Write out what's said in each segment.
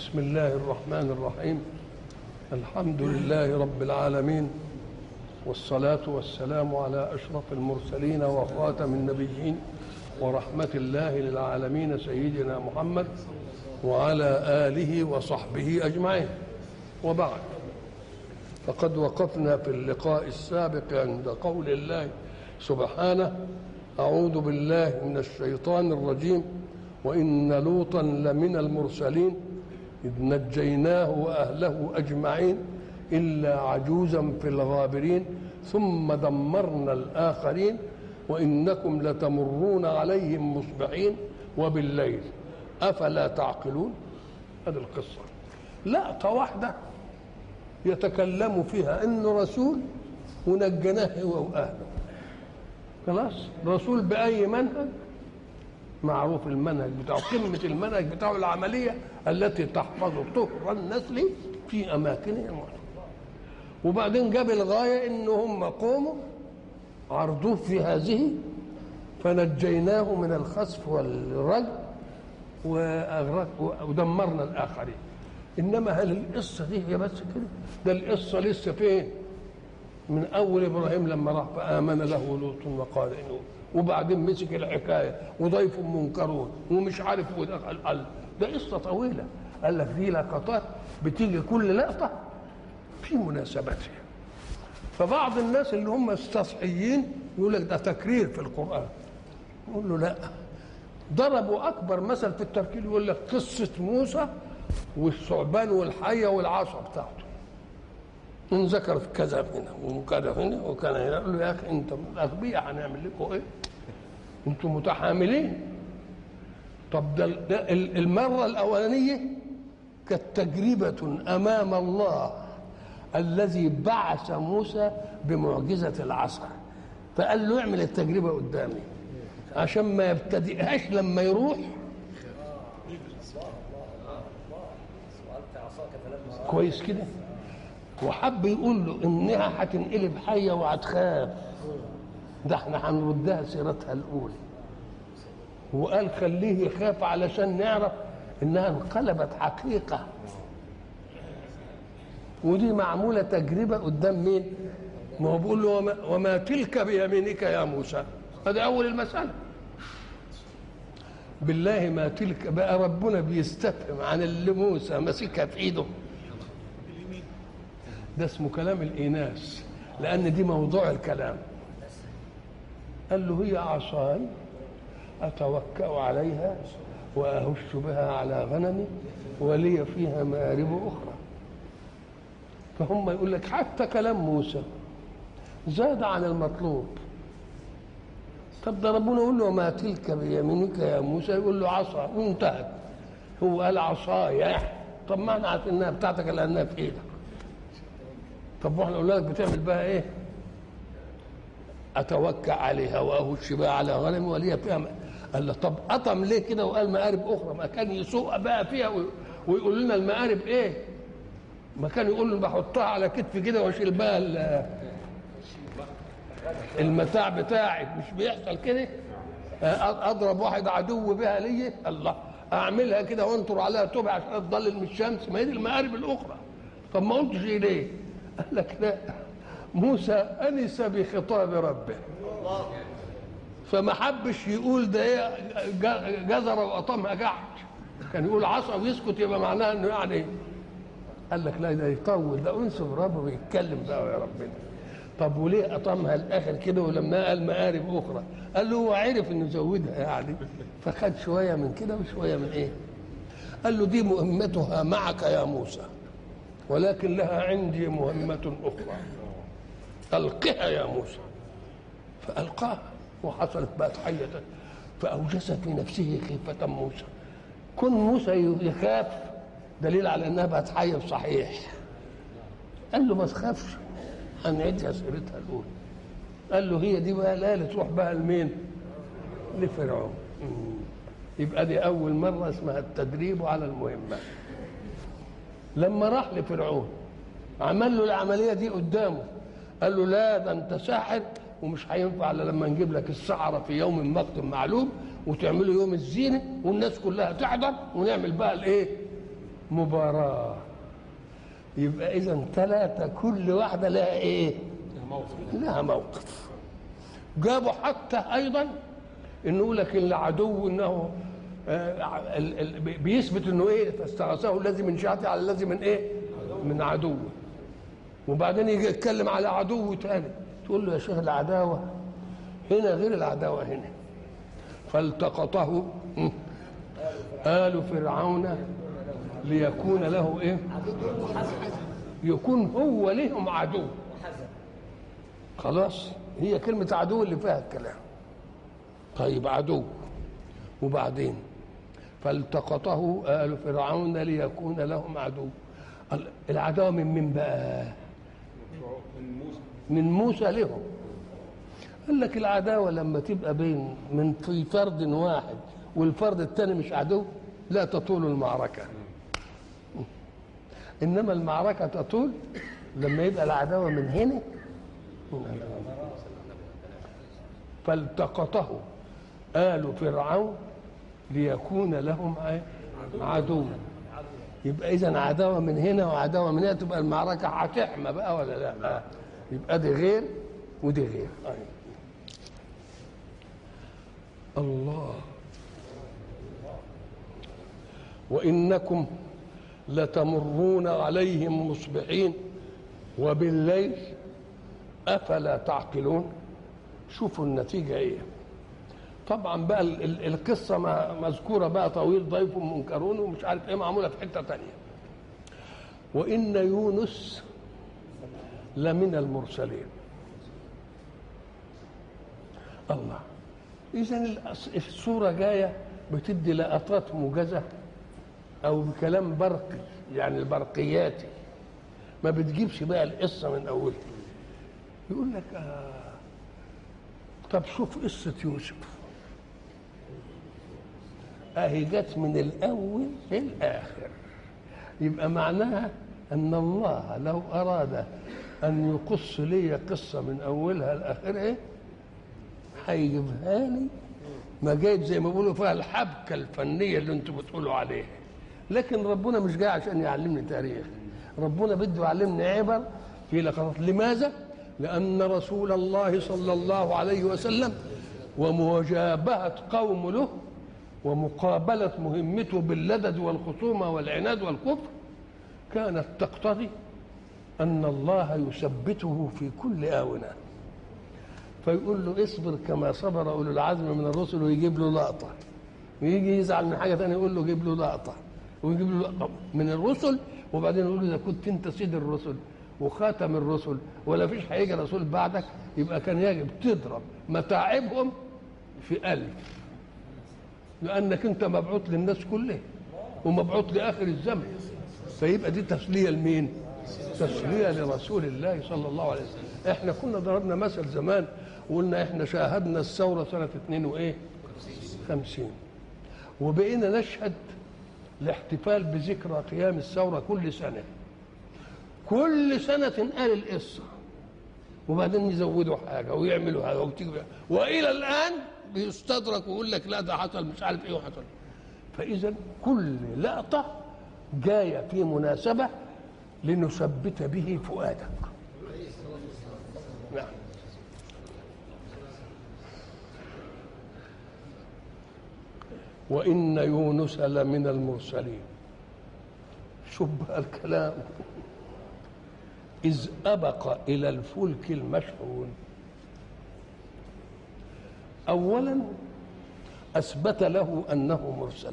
بسم الله الرحمن الرحيم الحمد لله رب العالمين والصلاة والسلام على أشرف المرسلين وخاتم النبيين ورحمة الله للعالمين سيدنا محمد وعلى آله وصحبه أجمعين وبعد فقد وقفنا في اللقاء السابق عند قول الله سبحانه أعوذ بالله من الشيطان الرجيم وإن لوطا لمن المرسلين إذ نجيناه وأهله أجمعين إلا عجوزا في الغابرين ثم دمرنا الآخرين وإنكم لتمرون عليهم مصبحين وبالليل أفلا تعقلون هذه القصة لقطة واحدة يتكلم فيها إنه رسول ونجيناه هو وأهله خلاص رسول بأي منهج معروف المنهج بتاعه قمة المنهج بتاعه العملية التي تحفظ طهر النسل في أماكنه المعتبرة وبعدين جاب الغاية إن هم قوموا عرضوه في هذه فنجيناه من الخسف والرجم وأغرق ودمرنا الآخرين إنما هل القصة دي هي بس كده ده القصة لسه فين من أول إبراهيم لما راح فآمن له لوط وقال إنه وبعدين مسك الحكايه وضيف منكرون ومش عارف ودخل قال ده قصه طويله قال لك دي لقطات بتيجي كل لقطه في مناسبتها فبعض الناس اللي هم السطحيين يقول لك ده تكرير في القران يقول له لا ضربوا اكبر مثل في التفكير يقول لك قصه موسى والثعبان والحيه والعصا بتاعته ان ذكرت كذا هنا وكذا هنا وكان هنا يقول له يا اخي انت اغبياء هنعمل لكم ايه؟ انتم متحاملين طب ده, ده المره الاولانيه كانت تجربه امام الله الذي بعث موسى بمعجزه العصا فقال له اعمل التجربه قدامي عشان ما يبتدئهاش لما يروح كويس كده وحب يقول له انها هتنقلب حيه وهتخاف ده احنا هنردها سيرتها الاولى وقال خليه يخاف علشان نعرف انها انقلبت حقيقه ودي معموله تجربه قدام مين؟ ما هو بيقول له وما, وما تلك بيمينك يا موسى هذا اول المساله بالله ما تلك بقى ربنا بيستفهم عن اللي موسى ماسكها في ايده ده اسمه كلام الإناث لأن دي موضوع الكلام قال له هي عصاي أتوكأ عليها وأهش بها على غنمي ولي فيها مآرب أخرى فهم يقول لك حتى كلام موسى زاد عن المطلوب طب ده ربنا يقول له ما تلك بيمينك يا موسى يقول له عصا وانتهت هو قال عصايا طب ما احنا عارفين انها بتاعتك لانها في ايدك طب واحنا قلنا لك بتعمل بها ايه؟ اتوكا عليها واهش بها على غنمي ولي فيها قال له طب قطم ليه كده وقال مآرب اخرى ما كان يسوق بقى فيها ويقول لنا المآرب ايه؟ ما كان يقول له بحطها على كتفي كده واشيل بها المتاع بتاعي مش بيحصل كده؟ اضرب واحد عدو بها ليه؟ الله اعملها كده وانطر عليها توبه عشان تضلل من الشمس ما هي دي المآرب الاخرى طب ما قلتش ليه؟ قال لك لا موسى انس بخطاب ربه فما حبش يقول ده ايه جزره وقطمها جحش كان يقول عصا ويسكت يبقى معناها انه يعني قال لك لا ده يطول ده انس بربه ويتكلم بقى يا ربنا طب وليه قطمها الاخر كده ولما قال مآرب اخرى قال له هو عرف انه زودها يعني فخد شويه من كده وشويه من ايه قال له دي مهمتها معك يا موسى ولكن لها عندي مهمة أخرى ألقها يا موسى فألقاها وحصلت بقت حية فأوجس في نفسه خيفة موسى كن موسى يخاف دليل على أنها بقت حية صحيح قال له ما تخافش هنعيدها سيرتها الأولى قال له هي دي بقى لا تروح بقى لمين؟ لفرعون يبقى دي أول مرة اسمها التدريب على المهمات لما راح لفرعون عمل له العمليه دي قدامه قال له لا ده انت ساحر ومش هينفع الا لما نجيب لك السحره في يوم وقت معلوم وتعملوا يوم الزينه والناس كلها تحضر ونعمل بقى الايه؟ مباراة يبقى إذا ثلاثة كل واحدة لها إيه؟ لها موقف جابوا حتى أيضا إنه يقول لك العدو إنه آه، ال- ال- بيثبت إنه إيه فاستغاثه الذي من شيعته على الذي من إيه؟ من عدوه وبعدين يجي يتكلم على عدو تاني تقول له يا شيخ العداوة هنا غير العداوة هنا فالتقطه م، آل فرعون ليكون له ايه يكون هو لهم عدو خلاص هي كلمة عدو اللي فيها الكلام طيب عدو وبعدين فالتقطه آل فرعون ليكون لهم عدو ال- العداوة من من بقى من موسى لهم قال لك العداوة لما تبقى بين من في فرد واحد والفرد الثاني مش عدو لا تطول المعركة إنما المعركة تطول لما يبقى العداوة من هنا من هنا. فالتقطه آل فرعون ليكون لهم إيه؟ عدو يبقى إذا عداوة من هنا وعداوة من هنا تبقى المعركة هتحمى بقى ولا لا؟ يبقى دي غير ودي غير أيوة. الله وإنكم لتمرون عليهم مصبحين وبالليل أفلا تعقلون شوفوا النتيجة إيه طبعا بقى ال- ال- القصة ما- مذكورة بقى طويل ضيف منكرون ومش عارف إيه معمولة في حتة تانية وإن يونس لمن المرسلين الله إذا الأص- الصورة جاية بتدي لقطات موجزة أو بكلام برقي يعني البرقياتي ما بتجيبش بقى القصة من أولها يقول لك آه طب شوف قصة يوسف أهي جت من الأول للآخر يبقى معناها أن الله لو أراد أن يقص لي قصة من أولها لآخرها هيجيبها لي ما جايب زي ما بيقولوا فيها الحبكه الفنيه اللي انتم بتقولوا عليها لكن ربنا مش جاي عشان يعلمني تاريخ ربنا بده يعلمني عبر في لقطات لماذا لان رسول الله صلى الله عليه وسلم ومجابهه قوم له ومقابله مهمته باللدد والخصومه والعناد والكفر كانت تقتضي ان الله يثبته في كل آونة فيقول له اصبر كما صبر اولو العزم من الرسل ويجيب له لقطه ويجي يزعل من حاجه ثانيه يقول له جيب له لقطه ويجيب له لقطه من الرسل وبعدين يقول له اذا كنت انت سيد الرسل وخاتم الرسل ولا فيش هيجي رسول بعدك يبقى كان يجب تضرب متاعبهم في ألف لأنك أنت مبعوث للناس كلها ومبعوث لآخر الزمن فيبقى دي تسلية لمين؟ تسلية لرسول الله صلى الله عليه وسلم احنا كنا ضربنا مثل زمان وقلنا احنا شاهدنا الثورة سنة اتنين وايه؟ خمسين وبقينا نشهد الاحتفال بذكرى قيام الثورة كل سنة كل سنة تنقال القصة وبعدين يزودوا حاجة ويعملوا حاجة وتيجي وإلى الآن بيستدرك ويقول لك لا ده حصل مش عارف إيه وحصل فإذا كل لقطة جاية في مناسبة لنثبت به فؤادك نعم وإن يونس لمن المرسلين شوف بقى الكلام إذ أبق إلى الفلك المشحون أولا أثبت له أنه مرسل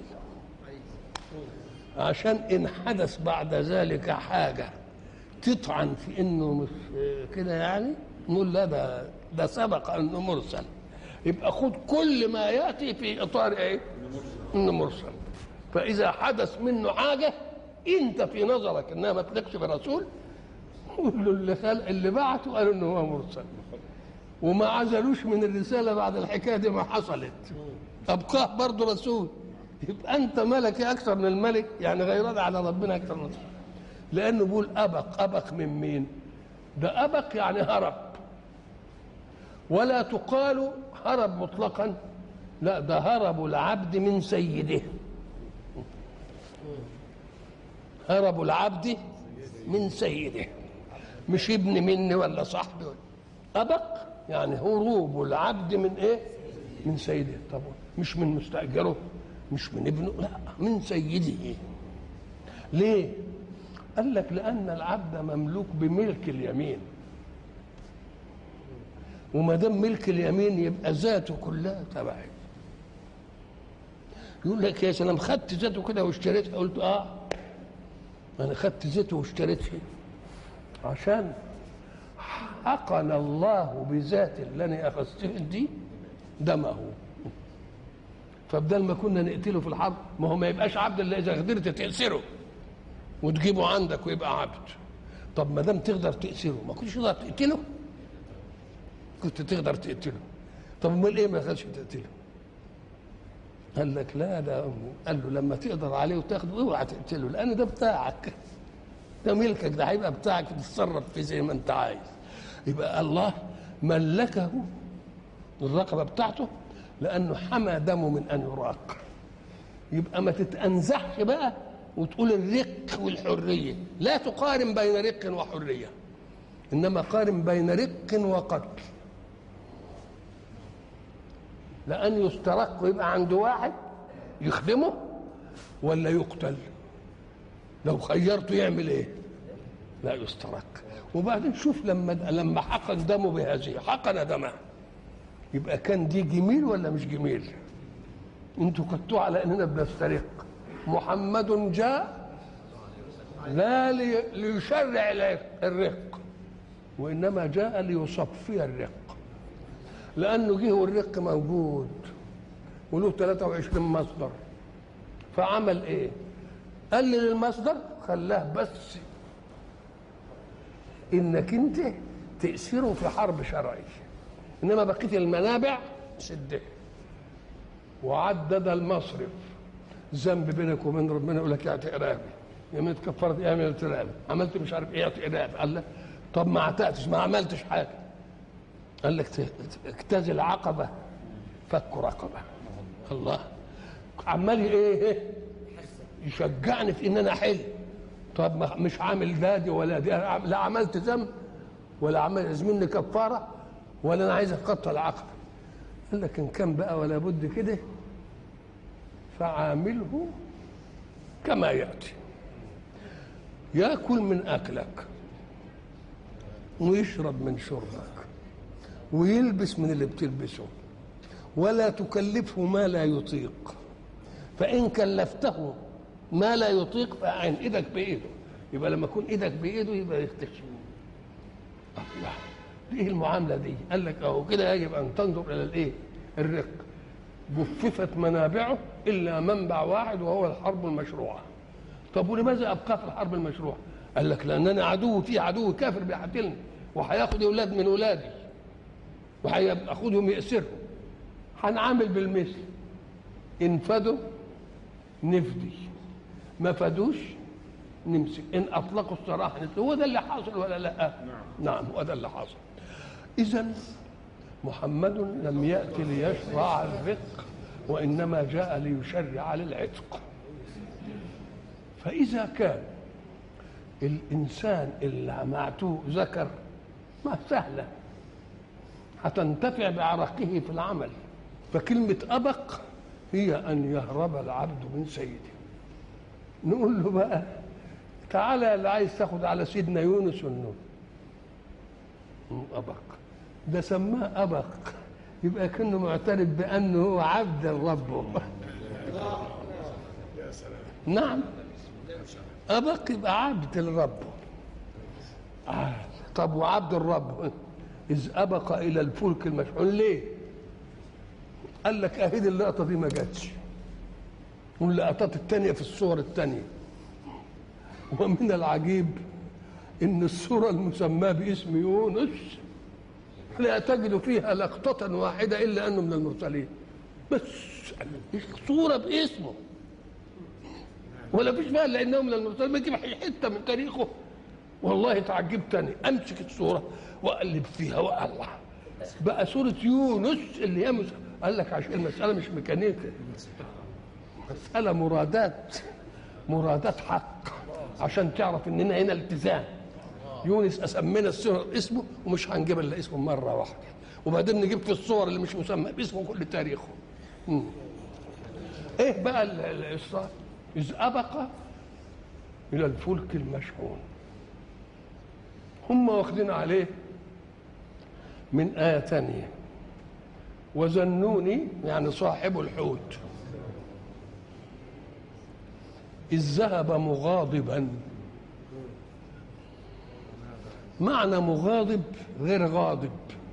عشان إن حدث بعد ذلك حاجة تطعن في إنه مش كده يعني نقول لا ده ده سبق أنه مرسل يبقى خد كل ما يأتي في إطار إيه؟ إنه مرسل فإذا حدث منه حاجة أنت في نظرك إنها ما تليقش برسول قول له اللي خلق اللي بعته قالوا إنه هو مرسل وما عزلوش من الرسالة بعد الحكاية دي ما حصلت أبقاه برضه رسول يبقى أنت ملكي أكثر من الملك يعني غيران على ربنا أكثر من لأنه بيقول أبق أبق من مين؟ ده أبق يعني هرب ولا تقال هرب مطلقا لا ده هرب العبد من سيده هرب العبد من سيده مش ابن مني ولا صاحبي ولا أبق يعني هروب العبد من إيه؟ من سيده طب مش من مستأجره مش من ابنه لا من سيده ليه؟ قال لك لأن العبد مملوك بملك اليمين وما دام ملك اليمين يبقى ذاته كلها تبعي يقول لك يا سلام خدت ذاته كده واشتريتها قلت اه انا خدت ذاته واشتريتها عشان حقن الله بذات اللي انا اخذته دي دمه فبدل ما كنا نقتله في الحرب ما هو ما يبقاش عبد الا اذا قدرت تأسره وتجيبه عندك ويبقى عبد طب ما دام تقدر تأسره ما كنتش تقدر تقتله كنت تقدر تقتله طب امال ايه ما خدش تقتله قال لك لا ده قال له لما تقدر عليه وتاخده اوعى تقتله لان ده بتاعك ده ملكك ده هيبقى بتاعك تتصرف فيه زي ما انت عايز يبقى الله ملكه الرقبه بتاعته لانه حمى دمه من ان يراق يبقى ما تتأنزحش بقى وتقول الرق والحريه لا تقارن بين رق وحريه انما قارن بين رق وقتل لأن يسترق ويبقى عند واحد يخدمه ولا يقتل لو خيرته يعمل ايه لا يسترق وبعدين شوف لما لما حقن دمه بهذه حقن دمه يبقى كان دي جميل ولا مش جميل انتوا كنتوا على اننا بنسترق محمد جاء لا لي ليشرع الرق وانما جاء ليصفي الرق لانه جه والرق موجود وله 23 مصدر فعمل ايه قلل المصدر خلاه بس انك انت تأثيره في حرب شرعي انما بقيه المنابع سده وعدد المصرف ذنب بينك وبين ربنا يقول لك اعطي ارهابي يوم كفرت ايه عملت ارهابي عملت مش عارف ايه اعطي ارهابي قال لك طب ما اعتقتش ما عملتش حاجه قال لك اجتاز عقبة فك رقبة الله عمال ايه يشجعني في ان انا احل طب ما مش عامل دادي ولا دي لا عملت ذنب ولا عمل يزمني كفاره ولا انا عايز اقطع العقبه قال لك ان كان بقى ولا بد كده فعامله كما ياتي ياكل من اكلك ويشرب من شربك ويلبس من اللي بتلبسه ولا تكلفه ما لا يطيق فإن كلفته ما لا يطيق فأعن إيدك بإيده يبقى لما يكون إيدك بإيده يبقى يختشي الله ايه المعاملة دي قال لك أهو كده يجب أن تنظر إلى الإيه الرق جففت منابعه إلا منبع واحد وهو الحرب المشروعة طب ولماذا أبقى في الحرب المشروعة قال لك لأننا عدو في عدو كافر بيحتلني وهياخد أولاد من أولادي وهياخدهم يأسرهم هنعامل بالمثل إن فدوا نفدي ما فدوش نمسك إن أطلقوا السراح نفدي هو ده اللي حاصل ولا لا؟ نعم نعم هو ده اللي حاصل إذا محمد لم يأتي ليشرع الرق وإنما جاء ليشرع للعتق فإذا كان الإنسان اللي معتوه ذكر ما سهلة هتنتفع بعرقه في العمل فكلمة أبق هي أن يهرب العبد من سيده نقول له بقى تعالى اللي عايز تاخد على سيدنا يونس والنور أبق ده سماه أبق يبقى كأنه معترف بأنه هو عبد الرب نعم أبق يبقى عبد الرب آه. طب وعبد الرب إذ أبق إلى الفلك المشحون ليه؟ قال لك أهيد اللقطة دي ما جاتش واللقطات التانية في الصور التانية ومن العجيب إن الصورة المسماة باسم يونس لا تجد فيها لقطة واحدة إلا أنه من المرسلين بس صورة باسمه ولا فيش بقى الا انه من المرسلين بيجيب حته من تاريخه والله تعجبت تاني امسك الصوره واقلب فيها والله بقى سوره يونس اللي هي مس... قال لك عشان المساله مش ميكانيكا مساله مرادات مرادات حق عشان تعرف اننا هنا التزام يونس اسمينا السور اسمه ومش هنجيب الا اسمه مره واحده وبعدين نجيب في الصور اللي مش مسمى باسمه كل تاريخه مم. ايه بقى ال- ال- الإسراء اذ ابق الى الفلك المشحون هم واخدين عليه من آية تانية وزنوني يعني صاحب الحوت إذ ذهب مغاضبا معنى مغاضب غير غاضب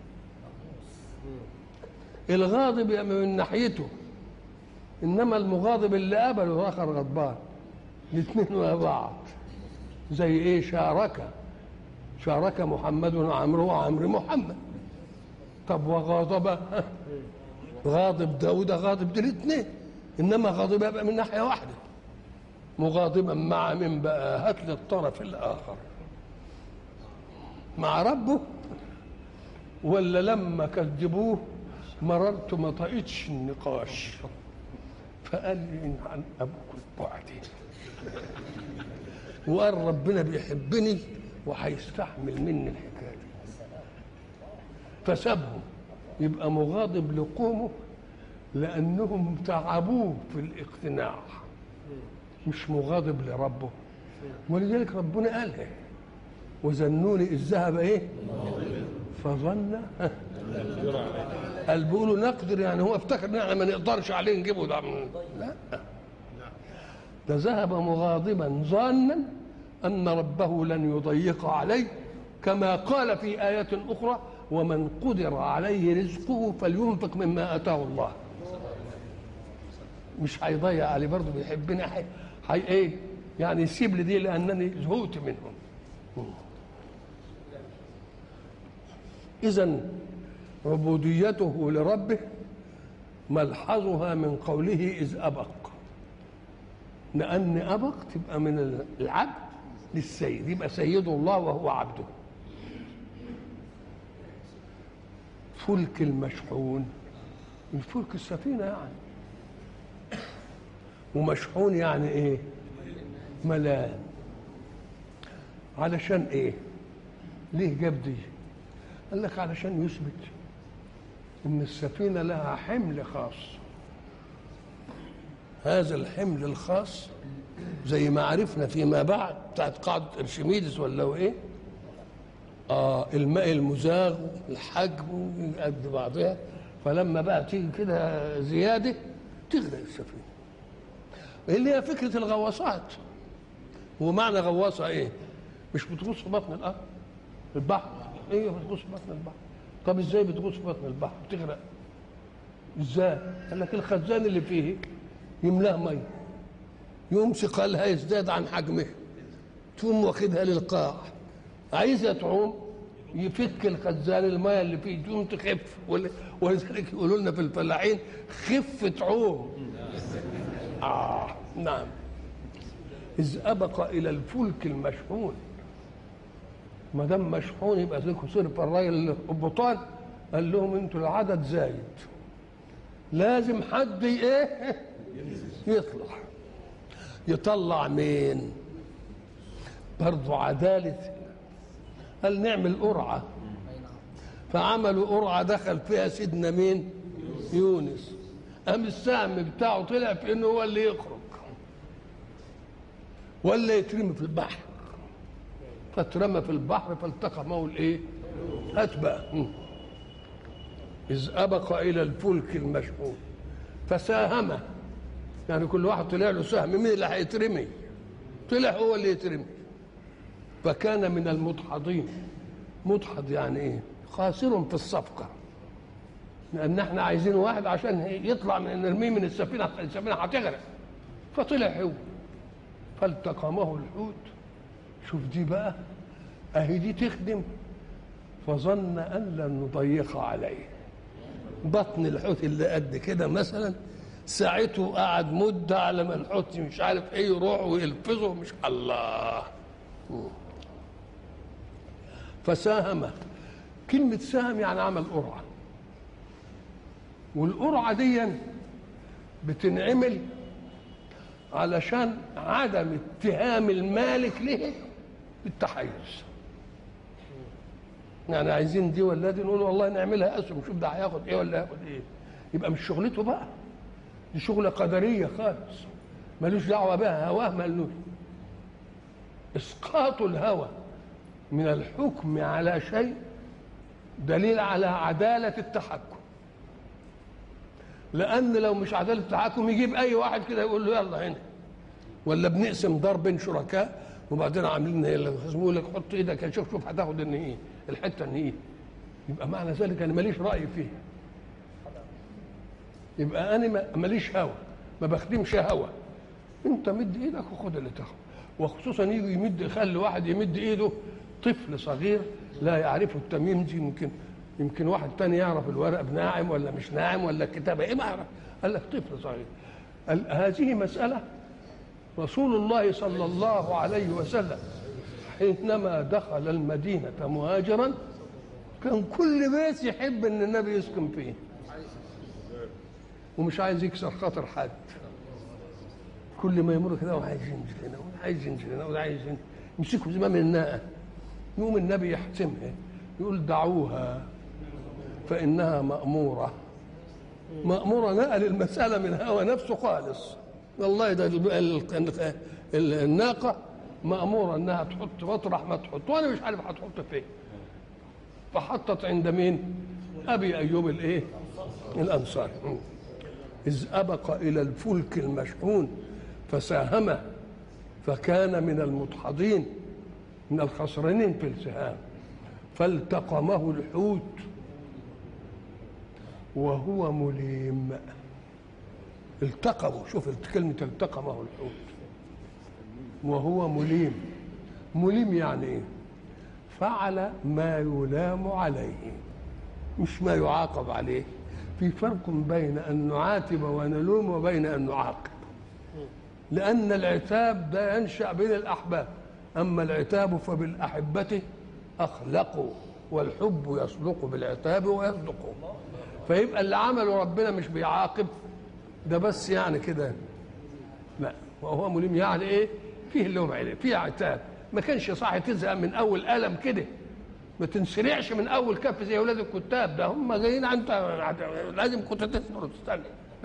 الغاضب يبقى من ناحيته انما المغاضب اللي قبله الاخر غضبان الاثنين مع بعض زي ايه شارك شارك محمد عمرو وعمرو محمد طب وغاضب غاضب ده وده غاضب ده الاثنين انما غاضب يبقى من ناحيه واحده مغاضبا مع من بقى هات لي الطرف الاخر مع ربه ولا لما كذبوه مررت ما طقتش النقاش فقال لي ان عن ابوك بعدي وقال ربنا بيحبني وهيستحمل مني الحكايه دي فسابهم يبقى مغاضب لقومه لانهم تعبوه في الاقتناع مش مغاضب لربه ولذلك ربنا قالها وزنوني اذ ذهب ايه فظن قال بيقولوا نقدر يعني هو افتكر ان احنا ما نقدرش عليه نجيبه ده من لا ده ذهب مغاضبا ظانا ان ربه لن يضيق عليه كما قال في آية أخرى ومن قدر عليه رزقه فلينفق مما آتاه الله مش هيضيع عليه برضه بيحبني حي... حي ايه يعني يسيب لي دي لانني زهقت منهم اذا عبوديته لربه ملحظها من قوله اذ ابق لان ابق تبقى من العبد للسيد يبقى سيده الله وهو عبده فلك المشحون الفلك السفينه يعني ومشحون يعني ايه ملان علشان ايه ليه جاب دي قال لك علشان يثبت ان السفينه لها حمل خاص هذا الحمل الخاص زي ما عرفنا فيما بعد بتاعت قاعده ارشميدس ولا هو ايه اه الماء المزاغ الحجم قد بعضها فلما بقى تيجي كده زياده تغرق السفينه اللي هي فكره الغواصات ومعنى غواصه ايه مش بتغوص في بطن الارض البحر ايه بتغوص في بطن البحر طب ازاي بتغوص في بطن البحر بتغرق ازاي قال لك الخزان اللي فيه يملاه ميه يقوم ثقلها يزداد عن حجمها تقوم واخدها للقاع عايزه تعوم يفك الخزان الميه اللي فيه تقوم تخف ولذلك يقولوا لنا في الفلاحين خف تعوم آه نعم إذ أبق إلى الفلك المشحون ما دام مشحون يبقى زيكم صرف الراجل القبطان قال لهم انتوا العدد زايد لازم حد ايه يطلع يطلع مين برضو عدالة قال نعمل قرعة فعملوا قرعة دخل فيها سيدنا مين يونس قام السهم بتاعه طلع في انه هو اللي يخرج ولا يترمي في البحر فاترمى في البحر فالتقمه الايه هات بقى اذ ابق الى الفلك المشحون فساهم يعني كل واحد طلع له سهم مين اللي هيترمي طلع هو اللي يترمي فكان من المدحضين مدحض يعني ايه خاسر في الصفقه لان احنا عايزين واحد عشان يطلع من نرميه من السفينه السفينه هتغرق فطلع هو فالتقمه الحوت شوف دي بقى اهي دي تخدم فظن ان لن نضيق عليه بطن الحوت اللي قد كده مثلا ساعته قعد مده على ما الحوت مش عارف ايه يروح ويلفظه مش الله فساهم كلمة ساهم يعني عمل قرعة والقرعة دي بتنعمل علشان عدم اتهام المالك له بالتحيز يعني عايزين دي ولا دي نقول والله نعملها اسهم شوف ده هياخد ايه ولا هياخد ايه يبقى مش شغلته بقى دي شغله قدريه خالص ملوش دعوه بها هواه ملوش اسقاط الهوى من الحكم على شيء دليل على عداله التحكم لان لو مش عداله التحكم يجيب اي واحد كده يقول له يلا هنا ولا بنقسم دار بين شركاء وبعدين عاملين يقول لك حط ايدك شوف شوف هتاخد ان ايه الحته ان ايه يبقى معنى ذلك انا ماليش راي فيه يبقى انا ماليش هوى ما بخدمش هوى انت مد ايدك وخد اللي تاخد وخصوصا يجي يمد يخلي واحد يمد ايده طفل صغير لا يعرفه التمييز دي يمكن يمكن واحد تاني يعرف الورق ناعم ولا مش ناعم ولا الكتابه ايه ما يعرف قال لك طفل صغير هذه مساله رسول الله صلى الله عليه وسلم حينما دخل المدينة مهاجرا كان كل بيت يحب ان النبي يسكن فيه ومش عايز يكسر خاطر حد كل ما يمر كده وعايز ينزل هنا وعايز ينزل هنا وعايز ينزل يمسكوا زمام الناقه يقوم النبي يحتمها يقول دعوها فانها ماموره ماموره نقل المساله من هوى نفسه خالص والله ده الناقه ماموره انها تحط مطرح ما تحط وانا مش عارف هتحط فين فحطت عند مين ابي ايوب الايه الانصاري اذ ابق الى الفلك المشحون فساهم فكان من المدحضين من الخسرانين في السهام فالتقمه الحوت وهو مليم التقموا شوف كلمة التقمه الحوت وهو مليم مليم يعني ايه فعل ما يلام عليه مش ما يعاقب عليه في فرق بين أن نعاتب ونلوم وبين أن نعاقب لأن العتاب ده ينشأ بين الأحباب أما العتاب فبالأحبة أخلقوا والحب يصدق بالعتاب ويصدق فيبقى اللي عمله ربنا مش بيعاقب ده بس يعني كده لا وهو مليم يعني ايه فيه اللوم عليه فيه عتاب ما كانش صح تزهق من اول قلم كده ما تنسرعش من اول كف زي اولاد الكتاب ده هم جايين انت لازم كنت تصبر وتستنى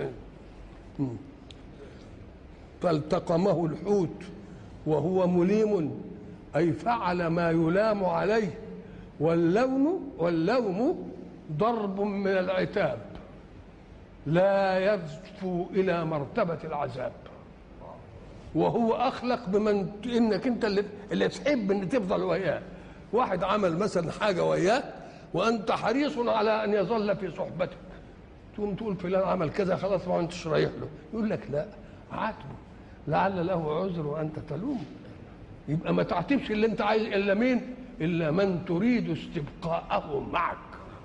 فالتقمه الحوت وهو مليم اي فعل ما يلام عليه واللون واللوم ضرب من العتاب لا يزفو الى مرتبه العذاب وهو اخلق بمن انك انت اللي, اللي تحب ان تفضل وياه واحد عمل مثلا حاجه وياك وانت حريص على ان يظل في صحبتك تقوم تقول فلان عمل كذا خلاص ما انتش رايح له يقول لك لا عاتبه لعل له عذر وانت تلوم يبقى ما تعاتبش اللي انت عايز الا مين الا من تريد استبقاءه معك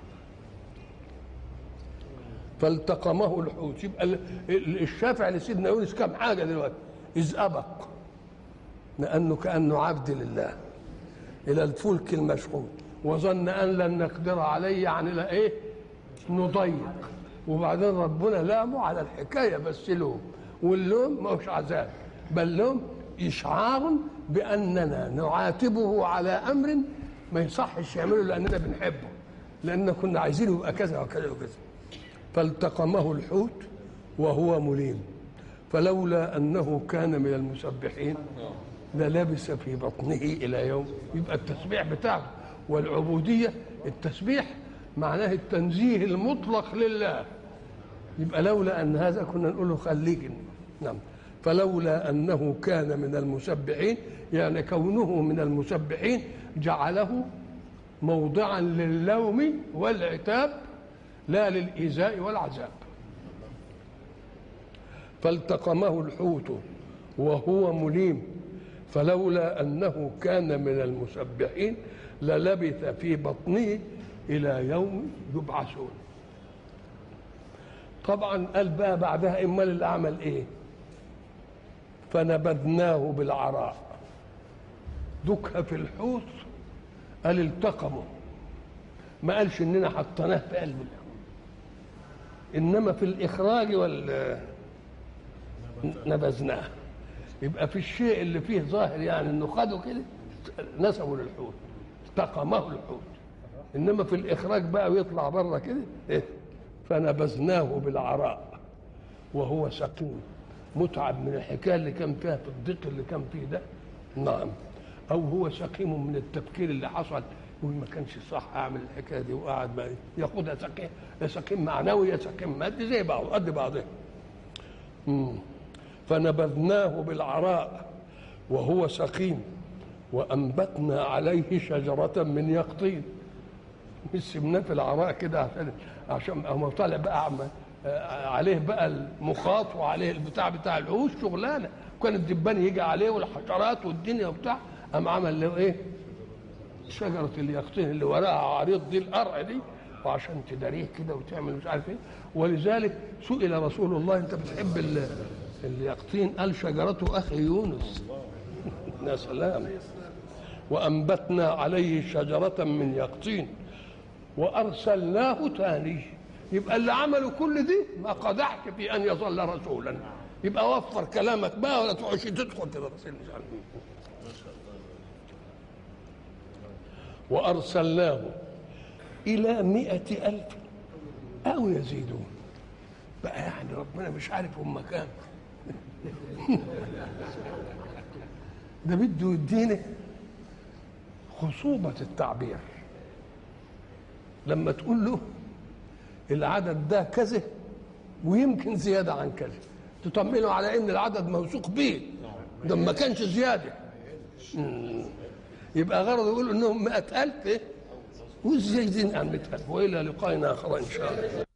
فالتقمه الحوت يبقى الشافع لسيدنا يونس كم حاجه دلوقتي اذ ابق لانه كانه عبد لله الى الفلك المشحون وظن ان لن نقدر عليه يعني لا ايه نضيق وبعدين ربنا لامه على الحكايه بس لوم واللوم مش عذاب بل لوم اشعار باننا نعاتبه على امر ما يصحش يعمله لاننا بنحبه لان كنا عايزينه يبقى كذا وكذا وكذا فالتقمه الحوت وهو مليم فلولا انه كان من المسبحين للبس في بطنه الى يوم يبقى التسبيح بتاعه والعبوديه التسبيح معناه التنزيه المطلق لله يبقى لولا ان هذا كنا نقول له خليك نعم فلولا انه كان من المسبحين يعني كونه من المسبحين جعله موضعا للوم والعتاب لا للايذاء والعذاب فالتقمه الحوت وهو مليم فلولا انه كان من المسبحين للبث في بطنه الى يوم يبعثون طبعا قال بقى بعدها امال اللي عمل ايه فنبذناه بالعراء دكها في الحوت قال التقموا ما قالش اننا حطيناه في قلب انما في الاخراج وال نبذناه يبقى في الشيء اللي فيه ظاهر يعني انه خده كده نسبه للحوت التقمه الحوت انما في الاخراج بقى ويطلع بره كده إيه؟ فنبذناه بالعراء وهو سقيم متعب من الحكايه اللي كان فيها في الضيق اللي كان فيه ده نعم او هو سقيم من التفكير اللي حصل يقول ما كانش صح اعمل الحكايه دي وقعد بقى ياخدها سقيم يا سقيم معنوي يا سقيم مادي زي بعض قد بعضها مم. فنبذناه بالعراء وهو سقيم وانبتنا عليه شجره من يقطين مش سمناه في العراء كده عشان عشان هو طالع بقى عم عليه بقى المخاط وعليه البتاع بتاع العوش شغلانه كان الدبان يجي عليه والحشرات والدنيا وبتاع قام عمل له ايه؟ شجره اليقطين اللي وراها عريض دي القرع دي وعشان تداريه كده وتعمل مش عارف ايه ولذلك سئل رسول الله انت بتحب ال- اليقطين قال شجرته اخي يونس يا سلام وانبتنا عليه شجره من يقطين وارسلناه تاني يبقى اللي عملوا كل دي ما قدحش في ان يظل رسولا يبقى وفر كلامك بقى ولا تقعدش تدخل كده رسول مش عارف إيه. وأرسلناه إلى مئة ألف أو يزيدون بقى يعني ربنا مش عارف هم كام ده بده يدينا خصوبة التعبير لما تقول له العدد ده كذا ويمكن زيادة عن كذا تطمنه على ان العدد موثوق به ده ما كانش زيادة مم. يبقى غرض يقول انهم مئة ألف إيه؟ والزايدين عن مئة ألف وإلى لقائنا آخر إن شاء الله